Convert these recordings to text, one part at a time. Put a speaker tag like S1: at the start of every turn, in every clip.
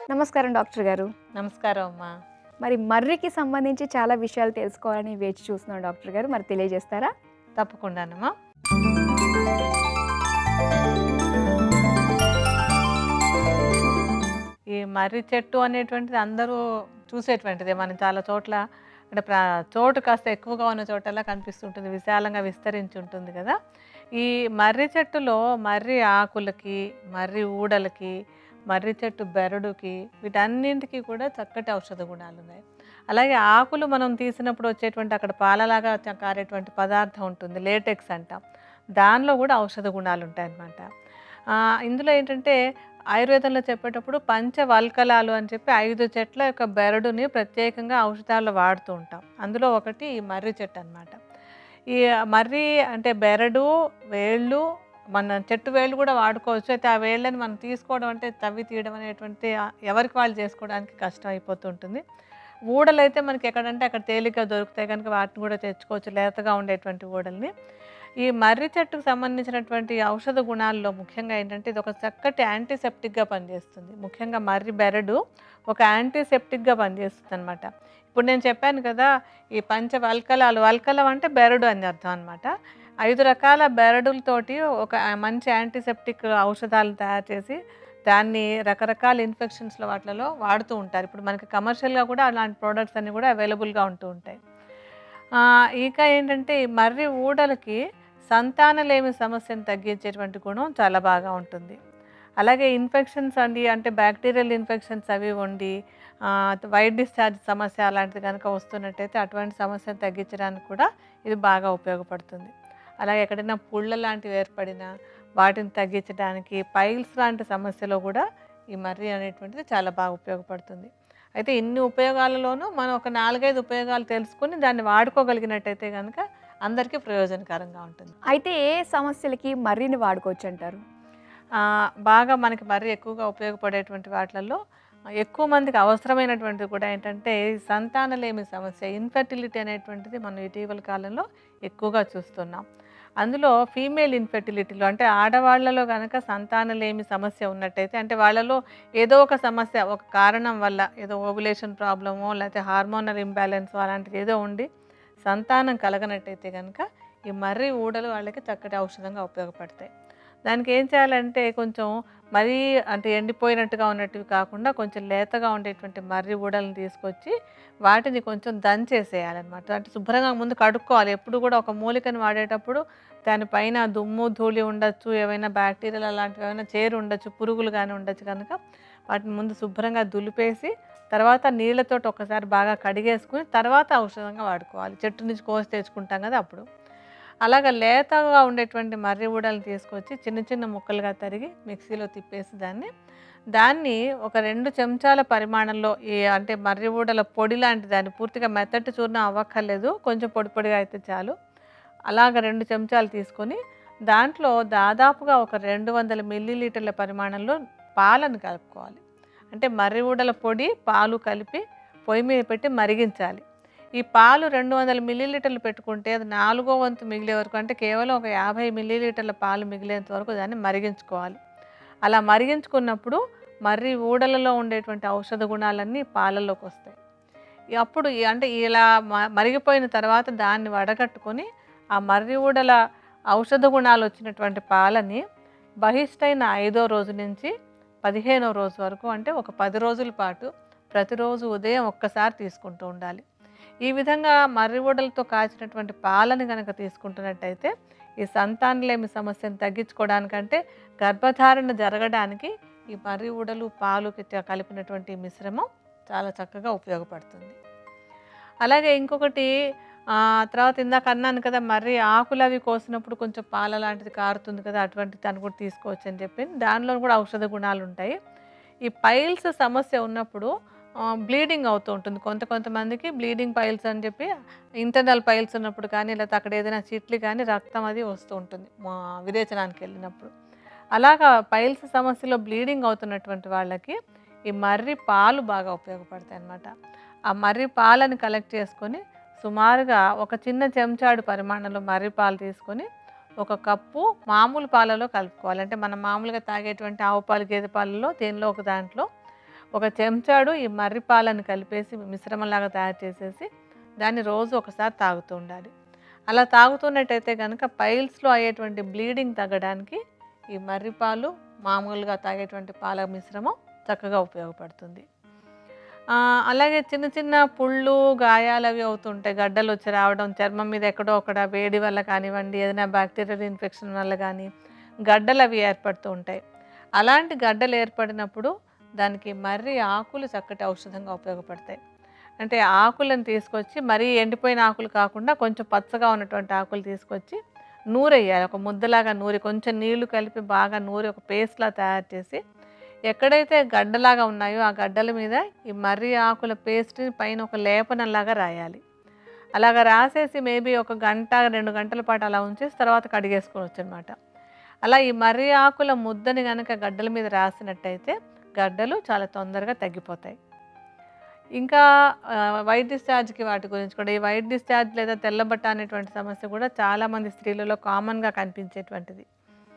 S1: నమస్కారం డాక్టర్ గారు
S2: నమస్కారం అమ్మా
S1: మరి మర్రికి సంబంధించి చాలా విషయాలు తెలుసుకోవాలని వేచి చూస్తున్నాం డాక్టర్ గారు మరి తెలియజేస్తారా
S2: తప్పకుండానమ్మా ఈ మర్రి చెట్టు అనేటువంటిది అందరూ చూసేటువంటిది మనం చాలా చోట్ల అంటే ప్ర చోటు కాస్త ఎక్కువగా ఉన్న చోటలా కనిపిస్తుంటుంది విశాలంగా విస్తరించి ఉంటుంది కదా ఈ మర్రి చెట్టులో మర్రి ఆకులకి మర్రి ఊడలకి మర్రి చెట్టు బెరడుకి వీటన్నింటికి కూడా చక్కటి ఔషధ గుణాలు ఉన్నాయి అలాగే ఆకులు మనం తీసినప్పుడు వచ్చేటువంటి అక్కడ పాలలాగా చ- కారేటువంటి పదార్థం ఉంటుంది లేటెక్స్ అంటాం దానిలో కూడా ఔషధ గుణాలు ఉంటాయి అన్నమాట ఆ, ఇందులో ఏంటంటే ఆయుర్వేదంలో చెప్పేటప్పుడు పంచవల్కలాలు అని చెప్పి ఐదు చెట్ల యొక్క బెరడుని ప్రత్యేకంగా ఔషధాల్లో వాడుతూ ఉంటాం అందులో ఒకటి ఈ మర్రి చెట్టు అన్నమాట ఈ మర్రి అంటే బెరడు వేళ్ళు మన చెట్టు వేళ్ళు కూడా వాడుకోవచ్చు అయితే ఆ వేళ్ళని మనం తీసుకోవడం అంటే తవ్వి తీయడం అనేటువంటి ఆ, ఎవరికి వాళ్ళు చేసుకోవడానికి కష్టం అయిపోతుంటుంది ఊడలు అయితే మనకి ఎక్కడంటే అక్కడ తేలిగ్గా దొరుకుతాయి కనుక వాటిని కూడా తెచ్చుకోవచ్చు లేతగా ఉండేటువంటి ఊడల్ని ఈ మర్రి చెట్టుకు సంబంధించినటువంటి ఔషధ గుణాల్లో ముఖ్యంగా ఏంటంటే ఇది ఒక చక్కటి యాంటీసెప్టిక్గా పనిచేస్తుంది ముఖ్యంగా మర్రి బెరడు ఒక యాంటీసెప్టిక్గా పనిచేస్తుంది అనమాట ఇప్పుడు నేను చెప్పాను కదా ఈ పంచ వల్కలాలు వల్కలం అంటే బెరడు అని అర్థం అనమాట ఐదు రకాల బెరడులతోటి ఒక మంచి యాంటీసెప్టిక్ ఔషధాలను తయారు చేసి దాన్ని రకరకాల ఇన్ఫెక్షన్స్లో వాటిలలో వాడుతూ ఉంటారు ఇప్పుడు మనకి కమర్షియల్గా కూడా అలాంటి ప్రోడక్ట్స్ అన్నీ కూడా అవైలబుల్గా ఉంటూ ఉంటాయి ఆ, ఇంకా ఏంటంటే ఈ మర్రి ఊడలకి సంతానలేమి సమస్యను తగ్గించేటువంటి గుణం చాలా బాగా ఉంటుంది అలాగే ఇన్ఫెక్షన్స్ అండి అంటే బ్యాక్టీరియల్ ఇన్ఫెక్షన్స్ అవి ఉండి ఆ, వైట్ డిశ్చార్జ్ సమస్య అలాంటిది కనుక వస్తున్నట్టయితే అటువంటి సమస్యను తగ్గించడానికి కూడా ఇది బాగా ఉపయోగపడుతుంది అలాగే ఎక్కడైనా పుళ్ళ లాంటివి ఏర్పడినా వాటిని తగ్గించడానికి పైల్స్ లాంటి సమస్యలో కూడా ఈ మర్రి అనేటువంటిది చాలా బాగా ఉపయోగపడుతుంది అయితే ఇన్ని ఉపయోగాలలోనూ మనం ఒక నాలుగైదు ఉపయోగాలు తెలుసుకుని దాన్ని వాడుకోగలిగినట్టయితే కనుక అందరికీ ప్రయోజనకరంగా ఉంటుంది
S1: అయితే ఏ సమస్యలకి మర్రిని వాడుకోవచ్చు అంటారు
S2: ఆ, బాగా మనకి మరీ ఎక్కువగా ఉపయోగపడేటువంటి వాటిలలో ఎక్కువ మందికి అవసరమైనటువంటిది కూడా ఏంటంటే ఈ సంతానలేమి సమస్య ఇన్ఫెర్టిలిటీ అనేటువంటిది మనం ఇటీవల కాలంలో ఎక్కువగా చూస్తున్నాం అందులో ఫీమేల్ ఇన్ఫెర్టిలిటీలో అంటే ఆడవాళ్లలో కనుక సంతానలేమి సమస్య ఉన్నట్టయితే అంటే వాళ్ళలో ఏదో ఒక సమస్య ఒక కారణం వల్ల ఏదో ఓవులేషన్ ప్రాబ్లమో లేకపోతే హార్మోనల్ ఇంబ్యాలెన్స్ అలాంటిది ఏదో ఉండి సంతానం కలగనట్టయితే కనుక ఈ మర్రి ఊడలు వాళ్ళకి చక్కటి ఔషధంగా ఉపయోగపడతాయి దానికి ఏం చేయాలంటే కొంచెం మరీ అంటే ఎండిపోయినట్టుగా ఉన్నట్టువి కాకుండా కొంచెం లేతగా ఉండేటువంటి మర్రి ఊడలను తీసుకొచ్చి వాటిని కొంచెం దంచేసేయాలన్నమాట అంటే శుభ్రంగా ముందు కడుక్కోవాలి ఎప్పుడు కూడా ఒక మూలికని వాడేటప్పుడు దానిపైన దుమ్ము ధూళి ఉండొచ్చు ఏవైనా బ్యాక్టీరియాలు అలాంటివి ఏమైనా చేరు ఉండొచ్చు పురుగులు కానీ ఉండొచ్చు కనుక వాటిని ముందు శుభ్రంగా దులిపేసి తర్వాత నీళ్ళతో ఒకసారి బాగా కడిగేసుకుని తర్వాత ఔషధంగా వాడుకోవాలి చెట్టు నుంచి కోసి తెచ్చుకుంటాం కదా అప్పుడు అలాగ లేతగా ఉండేటువంటి మర్రి ఊడలు తీసుకొచ్చి చిన్న చిన్న ముక్కలుగా తరిగి మిక్సీలో తిప్పేసి దాన్ని దాన్ని ఒక రెండు చెంచాల పరిమాణంలో ఈ అంటే మర్రి ఊడల పొడి లాంటి దాన్ని పూర్తిగా మెత్తటి చూర్ణం అవ్వక్కర్లేదు కొంచెం పొడి పొడిగా అయితే చాలు అలాగ రెండు చెంచాలు తీసుకొని దాంట్లో దాదాపుగా ఒక రెండు వందల మిల్లీలీటర్ల పరిమాణంలో పాలను కలుపుకోవాలి అంటే మర్రి ఊడల పొడి పాలు కలిపి పొయ్యి మీద పెట్టి మరిగించాలి ఈ పాలు రెండు వందల మిల్లీలీటర్లు పెట్టుకుంటే అది నాలుగో వంతు మిగిలే వరకు అంటే కేవలం ఒక యాభై మిల్లీలీటర్ల పాలు మిగిలేంత వరకు దాన్ని మరిగించుకోవాలి అలా మరిగించుకున్నప్పుడు మర్రి ఊడలలో ఉండేటువంటి ఔషధ గుణాలన్నీ పాలల్లోకి వస్తాయి ఈ అప్పుడు ఈ- అంటే ఇలా మ- మరిగిపోయిన తర్వాత దాన్ని వడగట్టుకొని ఆ మర్రి ఊడల ఔషధ గుణాలు వచ్చినటువంటి పాలని బహిష్టైన ఐదో రోజు నుంచి పదిహేనో రోజు వరకు అంటే ఒక పది రోజుల పాటు ప్రతిరోజు ఉదయం ఒక్కసారి తీసుకుంటూ ఉండాలి ఈ విధంగా మర్రి ఊడలతో కాచినటువంటి పాలని కనుక తీసుకుంటున్నట్టయితే ఈ సంతానలేమి సమస్యను తగ్గించుకోవడానికంటే గర్భధారణ జరగడానికి ఈ మర్రి ఊడలు పాలు కిట- కలిపినటువంటి ఈ మిశ్రమం చాలా చక్కగా ఉపయోగపడుతుంది అలాగే ఇంకొకటి ఆ, తర్వాత ఇందాక అన్నాను కదా మర్రి ఆకులు అవి కోసినప్పుడు కొంచెం పాల లాంటిది కారుతుంది కదా అటువంటి దాన్ని కూడా తీసుకోవచ్చు అని చెప్పి దానిలో కూడా ఔషధ గుణాలు ఉంటాయి ఈ పైల్స్ సమస్య ఉన్నప్పుడు బ్లీడింగ్ అవుతూ ఉంటుంది కొంత కొంతమందికి బ్లీడింగ్ పైల్స్ అని చెప్పి ఇంటర్నల్ పైల్స్ ఉన్నప్పుడు కానీ లేకపోతే అక్కడ ఏదైనా చిట్లు కానీ రక్తం అది వస్తూ ఉంటుంది మా విరేచనానికి వెళ్ళినప్పుడు అలాగా పైల్స్ సమస్యలో బ్లీడింగ్ అవుతున్నటువంటి వాళ్ళకి ఈ మర్రి పాలు బాగా ఉపయోగపడతాయి అన్నమాట ఆ మర్రి పాలను కలెక్ట్ చేసుకొని సుమారుగా ఒక చిన్న చెంచాడు పరిమాణంలో మర్రి పాలు తీసుకొని ఒక కప్పు మామూలు పాలలో కలుపుకోవాలి అంటే మనం మామూలుగా తాగేటువంటి ఆవు పాలు గేదె పాలలో దీనిలో ఒక దాంట్లో ఒక చెంచాడు ఈ మర్రి పాలను కలిపేసి మిశ్రమంలాగా తయారు చేసేసి దాన్ని రోజు ఒకసారి తాగుతూ ఉండాలి అలా తాగుతున్నట్టయితే కనుక పైల్స్లో అయ్యేటువంటి బ్లీడింగ్ తగ్గడానికి ఈ మర్రి పాలు మామూలుగా తాగేటువంటి పాల మిశ్రమం చక్కగా ఉపయోగపడుతుంది ఆ, అలాగే చిన్న చిన్న పుళ్ళు గాయాలు అవి అవుతుంటాయి గడ్డలు వచ్చి రావడం చర్మం మీద ఎక్కడో అక్కడ వేడి వల్ల కానివ్వండి ఏదైనా బ్యాక్టీరియల్ ఇన్ఫెక్షన్ వల్ల కానీ గడ్డలు అవి ఏర్పడుతూ ఉంటాయి అలాంటి గడ్డలు ఏర్పడినప్పుడు దానికి మర్రి ఆకులు చక్కటి ఔషధంగా ఉపయోగపడతాయి అంటే ఆకులను తీసుకొచ్చి మరీ ఎండిపోయిన ఆకులు కాకుండా కొంచెం పచ్చగా ఉన్నటువంటి ఆకులు తీసుకొచ్చి నూరెయ్యాలి ఒక ముద్దలాగా నూరి కొంచెం నీళ్లు కలిపి బాగా నూరి ఒక పేస్ట్లా తయారు చేసి ఎక్కడైతే గడ్డలాగా ఉన్నాయో ఆ గడ్డల మీద ఈ మర్రి ఆకుల పేస్ట్ని పైన ఒక లేపనంలాగా రాయాలి అలాగా రాసేసి మేబీ ఒక గంట రెండు గంటల పాటు అలా ఉంచేసి తర్వాత కడిగేసుకోవచ్చు అనమాట అలా ఈ మర్రి ఆకుల ముద్దని కనుక గడ్డల మీద రాసినట్టయితే గడ్డలు చాలా తొందరగా తగ్గిపోతాయి ఇంకా ఆ, వైట్ డిశ్చార్జ్కి వాటి గురించి కూడా ఈ వైట్ డిశ్చార్జ్ లేదా తెల్లబట్ట అనేటువంటి సమస్య కూడా చాలామంది స్త్రీలలో కామన్గా కనిపించేటువంటిది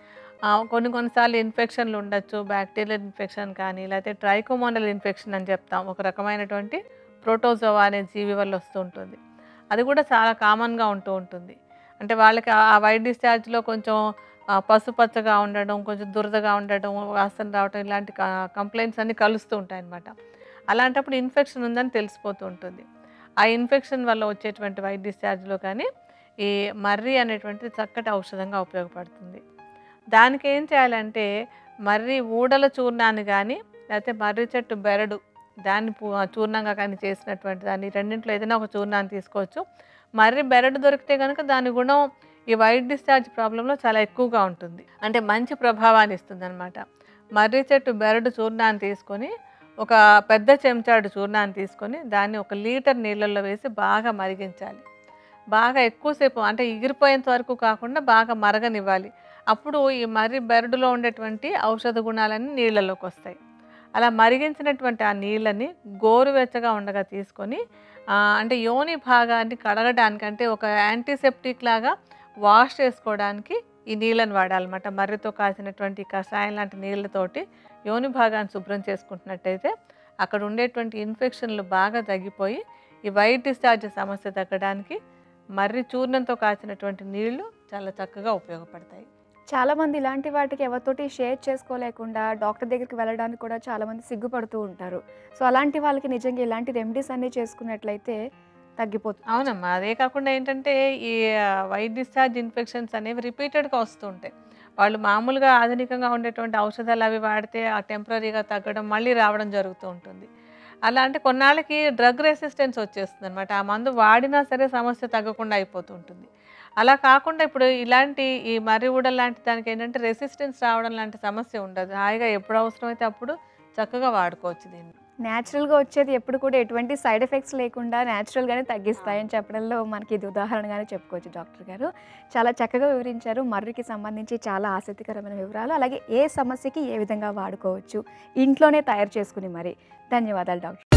S2: ఆ, కొన్ని కొన్నిసార్లు ఇన్ఫెక్షన్లు ఉండొచ్చు బ్యాక్టీరియల్ ఇన్ఫెక్షన్ కానీ లేకపోతే ట్రైకోమోనల్ ఇన్ఫెక్షన్ అని చెప్తాం ఒక రకమైనటువంటి ప్రోటోజోవా అనే జీవి వల్ల వస్తూ ఉంటుంది అది కూడా చాలా కామన్గా ఉంటూ ఉంటుంది అంటే వాళ్ళకి ఆ వైట్ డిశ్చార్జ్లో కొంచెం ఆ, పసుపచ్చగా ఉండడం కొంచెం దురదగా ఉండడం వాసన రావడం ఇలాంటి కంప్లైంట్స్ అన్నీ కలుస్తూ ఉంటాయి అన్నమాట అలాంటప్పుడు ఇన్ఫెక్షన్ ఉందని తెలిసిపోతూ ఉంటుంది ఆ ఇన్ఫెక్షన్ వల్ల వచ్చేటువంటి వైట్ డిశ్చార్జ్లో కానీ ఈ మర్రి అనేటువంటిది చక్కటి ఔషధంగా ఉపయోగపడుతుంది దానికి ఏం చేయాలంటే మర్రి ఊడల చూర్ణాన్ని కానీ లేకపోతే మర్రి చెట్టు బెరడు దాన్ని పూ- చూర్ణంగా కానీ చేసినటువంటి దాన్ని రెండింటిలో ఏదైనా ఒక చూర్ణాన్ని తీసుకోవచ్చు మర్రి బెరడు దొరికితే కనుక దాని గుణం ఈ వైట్ డిశ్చార్జ్ ప్రాబ్లంలో చాలా ఎక్కువగా ఉంటుంది అంటే మంచి ప్రభావాన్ని ఇస్తుంది అనమాట మర్రి చెట్టు బెరడు చూర్ణాన్ని తీసుకొని ఒక పెద్ద చెంచాడు చూర్ణాన్ని తీసుకొని దాన్ని ఒక లీటర్ నీళ్ళల్లో వేసి బాగా మరిగించాలి బాగా ఎక్కువసేపు అంటే ఎగిరిపోయేంత వరకు కాకుండా బాగా మరగనివ్వాలి అప్పుడు ఈ మర్రి బెరడులో ఉండేటువంటి ఔషధ గుణాలన్నీ నీళ్ళలోకి వస్తాయి అలా మరిగించినటువంటి ఆ నీళ్ళని గోరువెచ్చగా ఉండగా తీసుకొని ఆ, అంటే యోని భాగాన్ని కడగడానికి అంటే ఒక యాంటీసెప్టిక్ లాగా వాష్ చేసుకోవడానికి ఈ నీళ్ళని వాడాలన్నమాట మర్రితో కాసినటువంటి కషాయం లాంటి నీళ్ళతోటి యోని భాగాన్ని శుభ్రం చేసుకుంటున్నట్టయితే అక్కడ ఉండేటువంటి ఇన్ఫెక్షన్లు బాగా తగ్గిపోయి ఈ వైట్ డిశ్చార్జ్ సమస్య తగ్గడానికి మర్రి చూర్ణంతో కాచినటువంటి నీళ్లు చాలా చక్కగా ఉపయోగపడతాయి
S1: చాలామంది ఇలాంటి వాటికి ఎవరితోటి షేర్ చేసుకోలేకుండా డాక్టర్ దగ్గరికి వెళ్ళడానికి కూడా చాలామంది సిగ్గుపడుతూ ఉంటారు సో అలాంటి వాళ్ళకి నిజంగా ఇలాంటి రెమెడీస్ అన్నీ చేసుకున్నట్లయితే తగ్గిపోతుంది
S2: అవునమ్మా అదే కాకుండా ఏంటంటే ఈ వైట్ డిశ్చార్జ్ ఇన్ఫెక్షన్స్ అనేవి రిపీటెడ్గా వస్తుంటాయి వాళ్ళు మామూలుగా ఆధునికంగా ఉండేటువంటి ఔషధాలు అవి వాడితే ఆ టెంపరీగా తగ్గడం మళ్ళీ రావడం జరుగుతూ ఉంటుంది అలా అంటే కొన్నాళ్ళకి డ్రగ్ రెసిస్టెన్స్ వచ్చేస్తుంది అనమాట ఆ మందు వాడినా సరే సమస్య తగ్గకుండా అయిపోతూ ఉంటుంది అలా కాకుండా ఇప్పుడు ఇలాంటి ఈ మర్రి ఊడల లాంటి దానికి ఏంటంటే రెసిస్టెన్స్ రావడం లాంటి సమస్య ఉండదు హాయిగా ఎప్పుడు అవసరమైతే అప్పుడు చక్కగా వాడుకోవచ్చు దీన్ని
S1: న్యాచురల్గా వచ్చేది ఎప్పుడు కూడా ఎటువంటి సైడ్ ఎఫెక్ట్స్ లేకుండా న్యాచురల్గానే తగ్గిస్తాయని చెప్పడంలో మనకి ఇది ఉదాహరణగానే చెప్పుకోవచ్చు డాక్టర్ గారు చాలా చక్కగా వివరించారు మర్రికి సంబంధించి చాలా ఆసక్తికరమైన వివరాలు అలాగే ఏ సమస్యకి ఏ విధంగా వాడుకోవచ్చు ఇంట్లోనే తయారు చేసుకుని మరి ధన్యవాదాలు డాక్టర్